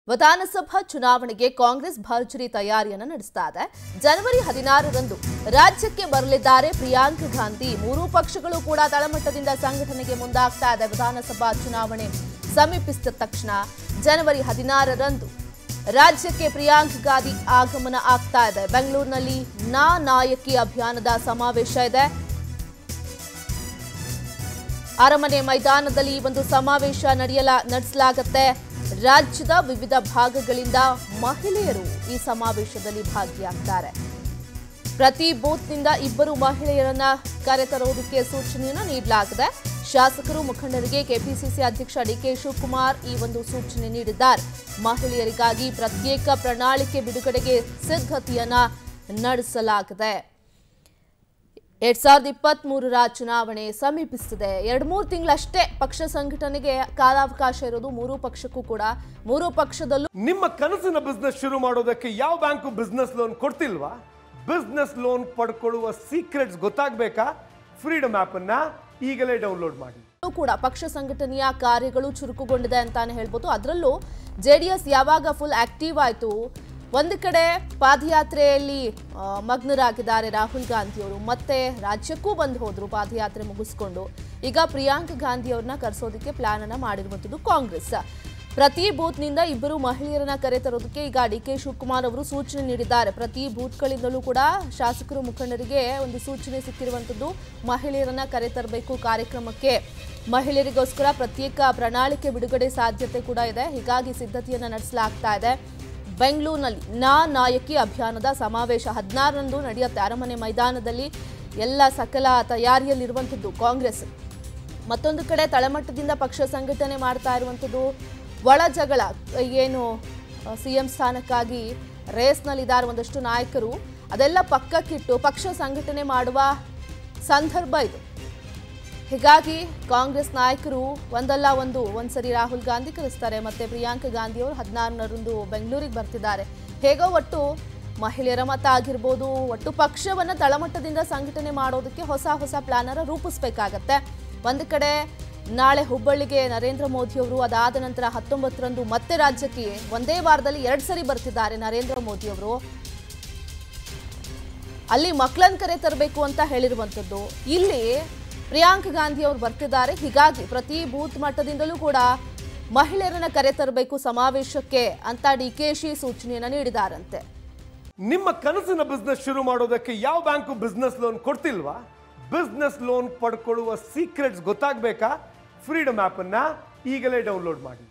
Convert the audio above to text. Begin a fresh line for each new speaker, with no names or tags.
ವಿಧಾನಸಭಾ ಚುನಾವಣೆಗೆ ಕಾಂಗ್ರೆಸ್ ಭರ್ಜರಿ ತಯಾರಿಯನ್ನು ನಡೆಸ್ತಾ ಇದೆ ಜನವರಿ ಹದಿನಾರರಂದು ರಾಜ್ಯಕ್ಕೆ ಬರಲಿದ್ದಾರೆ ಪ್ರಿಯಾಂಕ್ ಗಾಂಧಿ ಮೂರೂ ಪಕ್ಷಗಳು ಕೂಡ ತಳಮಟ್ಟದಿಂದ ಸಂಘಟನೆಗೆ ಮುಂದಾಗ್ತಾ ಇದೆ ವಿಧಾನಸಭಾ ಚುನಾವಣೆ ಸಮೀಪಿಸಿದ ತಕ್ಷಣ ಜನವರಿ ಹದಿನಾರರಂದು ರಾಜ್ಯಕ್ಕೆ ಪ್ರಿಯಾಂಕ್ ಗಾಂಧಿ ಆಗಮನ ಆಗ್ತಾ ಇದೆ ಬೆಂಗಳೂರಿನಲ್ಲಿ ನಾ ನಾಯಕಿ ಅಭಿಯಾನದ ಸಮಾವೇಶ ಇದೆ ಅರಮನೆ ಮೈದಾನದಲ್ಲಿ ಈ ಒಂದು ಸಮಾವೇಶ ನಡೆಯಲ ನಡೆಸಲಾಗುತ್ತೆ ರಾಜ್ಯದ ವಿವಿಧ ಭಾಗಗಳಿಂದ ಮಹಿಳೆಯರು ಈ ಸಮಾವೇಶದಲ್ಲಿ ಭಾಗಿಯಾಗ್ತಾರೆ ಪ್ರತಿ ಬೂತ್ನಿಂದ ಇಬ್ಬರು ಮಹಿಳೆಯರನ್ನ ಕರೆತರುವುದಕ್ಕೆ ಸೂಚನೆಯನ್ನು ನೀಡಲಾಗಿದೆ ಶಾಸಕರು ಮುಖಂಡರಿಗೆ ಕೆಪಿಸಿಸಿ ಅಧ್ಯಕ್ಷ ಡಿಕೆ ಶಿವಕುಮಾರ್ ಈ ಒಂದು ಸೂಚನೆ ನೀಡಿದ್ದಾರೆ ಮಹಿಳೆಯರಿಗಾಗಿ ಪ್ರತ್ಯೇಕ ಪ್ರಣಾಳಿಕೆ ಬಿಡುಗಡೆಗೆ ಸಿದ್ಧತೆಯನ್ನ ನಡೆಸಲಾಗಿದೆ ಎರಡ್ ಸಾವಿರದ ಇಪ್ಪತ್ತ್ ಮೂರರ ಚುನಾವಣೆ ಸಮೀಪಿಸುತ್ತಿದೆ ಎರಡು ಮೂರು ತಿಂಗಳಷ್ಟೇ ಪಕ್ಷ ಸಂಘಟನೆಗೆ ಕಾಲಾವಕಾಶ ಇರೋದು ಮೂರು ಪಕ್ಷಕ್ಕೂ ಕೂಡ ಮೂರು ಪಕ್ಷದಲ್ಲೂ
ನಿಮ್ಮ ಕನಸಿನ ಬಿಸ್ನೆಸ್ ಶುರು ಮಾಡೋದಕ್ಕೆ ಯಾವ ಬ್ಯಾಂಕು ಬಿಸ್ನೆಸ್ ಲೋನ್ ಕೊಡ್ತಿಲ್ವಾ ಬಿಸ್ನೆಸ್ ಲೋನ್ ಪಡ್ಕೊಳ್ಳುವ ಸೀಕ್ರೆಟ್ಸ್ ಗೊತ್ತಾಗಬೇಕಾ ಫ್ರೀಡಮ್ ಅನ್ನ ಈಗಲೇ ಡೌನ್ಲೋಡ್ ಮಾಡಿ
ಕೂಡ ಪಕ್ಷ ಸಂಘಟನೆಯ ಕಾರ್ಯಗಳು ಚುರುಕುಗೊಂಡಿದೆ ಅಂತಾನೆ ಹೇಳ್ಬೋದು ಅದರಲ್ಲೂ ಜೆಡಿಎಸ್ ಯಾವಾಗ ಫುಲ್ ಆಕ್ಟಿವ್ ಆಯಿತು ಒಂದು ಕಡೆ ಪಾದಯಾತ್ರೆಯಲ್ಲಿ ಆ, ಮಗ್ನರಾಗಿದ್ದಾರೆ ರಾಹುಲ್ ಗಾಂಧಿಯವರು ಮತ್ತೆ ರಾಜ್ಯಕ್ಕೂ ಬಂದು ಹೋದ್ರು ಪಾದಯಾತ್ರೆ ಮುಗಿಸ್ಕೊಂಡು ಈಗ ಪ್ರಿಯಾಂಕ್ ಗಾಂಧಿ ಅವ್ರನ್ನ ಕರೆಸೋದಕ್ಕೆ ಪ್ಲಾನ್ ಅನ್ನ ಮಾಡಿರುವಂಥದ್ದು ಕಾಂಗ್ರೆಸ್ ಪ್ರತಿ ಬೂತ್ನಿಂದ ಇಬ್ಬರು ಮಹಿಳೆಯರನ್ನ ಕರೆತರೋದಕ್ಕೆ ಈಗ ಡಿ ಕೆ ಶಿವಕುಮಾರ್ ಅವರು ಸೂಚನೆ ನೀಡಿದ್ದಾರೆ ಪ್ರತಿ ಬೂತ್ಗಳಿಂದಲೂ ಕೂಡ ಶಾಸಕರು ಮುಖಂಡರಿಗೆ ಒಂದು ಸೂಚನೆ ಸಿಕ್ಕಿರುವಂಥದ್ದು ಮಹಿಳೆಯರನ್ನ ಕರೆತರಬೇಕು ಕಾರ್ಯಕ್ರಮಕ್ಕೆ ಮಹಿಳೆಯರಿಗೋಸ್ಕರ ಪ್ರತ್ಯೇಕ ಪ್ರಣಾಳಿಕೆ ಬಿಡುಗಡೆ ಸಾಧ್ಯತೆ ಕೂಡ ಇದೆ ಹೀಗಾಗಿ ಸಿದ್ಧತೆಯನ್ನ ನಡೆಸಲಾಗ್ತಾ ಇದೆ ಬೆಂಗಳೂರಿನಲ್ಲಿ ನಾ ನಾಯಕಿ ಅಭಿಯಾನದ ಸಮಾವೇಶ ಹದಿನಾರರಂದು ನಡೆಯುತ್ತೆ ಅರಮನೆ ಮೈದಾನದಲ್ಲಿ ಎಲ್ಲ ಸಕಲ ತಯಾರಿಯಲ್ಲಿರುವಂಥದ್ದು ಕಾಂಗ್ರೆಸ್ ಮತ್ತೊಂದು ಕಡೆ ತಳಮಟ್ಟದಿಂದ ಪಕ್ಷ ಸಂಘಟನೆ ಮಾಡ್ತಾ ಇರುವಂಥದ್ದು ಒಳ ಜಗಳ ಏನು ಸಿ ಎಂ ಸ್ಥಾನಕ್ಕಾಗಿ ರೇಸ್ನಲ್ಲಿದ್ದಾರೆ ಒಂದಷ್ಟು ನಾಯಕರು ಅದೆಲ್ಲ ಪಕ್ಕಕ್ಕಿಟ್ಟು ಪಕ್ಷ ಸಂಘಟನೆ ಮಾಡುವ ಸಂದರ್ಭ ಇದು ಹೀಗಾಗಿ ಕಾಂಗ್ರೆಸ್ ನಾಯಕರು ಒಂದಲ್ಲ ಒಂದು ಒಂದ್ಸರಿ ರಾಹುಲ್ ಗಾಂಧಿ ಕರೆಸ್ತಾರೆ ಮತ್ತೆ ಪ್ರಿಯಾಂಕ ಗಾಂಧಿ ಅವರು ಹದಿನಾರರಂದು ಬೆಂಗಳೂರಿಗೆ ಬರ್ತಿದ್ದಾರೆ ಹೇಗೋ ಒಟ್ಟು ಮಹಿಳೆಯರ ಮತ ಆಗಿರ್ಬೋದು ಒಟ್ಟು ಪಕ್ಷವನ್ನ ತಳಮಟ್ಟದಿಂದ ಸಂಘಟನೆ ಮಾಡೋದಕ್ಕೆ ಹೊಸ ಹೊಸ ಪ್ಲಾನರ ರೂಪಿಸ್ಬೇಕಾಗತ್ತೆ ಒಂದು ಕಡೆ ನಾಳೆ ಹುಬ್ಬಳ್ಳಿಗೆ ನರೇಂದ್ರ ಮೋದಿ ಅವರು ಅದಾದ ನಂತರ ಹತ್ತೊಂಬತ್ತರಂದು ಮತ್ತೆ ರಾಜ್ಯಕ್ಕೆ ಒಂದೇ ವಾರದಲ್ಲಿ ಎರಡು ಸರಿ ಬರ್ತಿದ್ದಾರೆ ನರೇಂದ್ರ ಮೋದಿ ಅವರು ಅಲ್ಲಿ ಮಕ್ಕಳನ್ನ ಕರೆ ತರಬೇಕು ಅಂತ ಹೇಳಿರುವಂಥದ್ದು ಇಲ್ಲಿ ಪ್ರಿಯಾಂಕ್ ಗಾಂಧಿ ಅವರು ಬರ್ತಿದ್ದಾರೆ ಹೀಗಾಗಿ ಪ್ರತಿ ಬೂತ್ ಮಟ್ಟದಿಂದಲೂ ಕೂಡ ಮಹಿಳೆಯರನ್ನ ಕರೆ ತರಬೇಕು ಸಮಾವೇಶಕ್ಕೆ ಅಂತ ಡಿ ಕೆ ಶಿ ಸೂಚನೆಯನ್ನ ನೀಡಿದಾರಂತೆ
ನಿಮ್ಮ ಕನಸಿನ ಬಿಸ್ನೆಸ್ ಶುರು ಮಾಡೋದಕ್ಕೆ ಯಾವ ಬ್ಯಾಂಕು ಬಿಸ್ನೆಸ್ ಲೋನ್ ಕೊಡ್ತಿಲ್ವಾ ಬಿಸ್ನೆಸ್ ಲೋನ್ ಪಡ್ಕೊಳ್ಳುವ ಸೀಕ್ರೆಟ್ಸ್ ಗೊತ್ತಾಗಬೇಕಾ ಫ್ರೀಡಮ್ ಅನ್ನ ಈಗಲೇ ಡೌನ್ಲೋಡ್ ಮಾಡಿ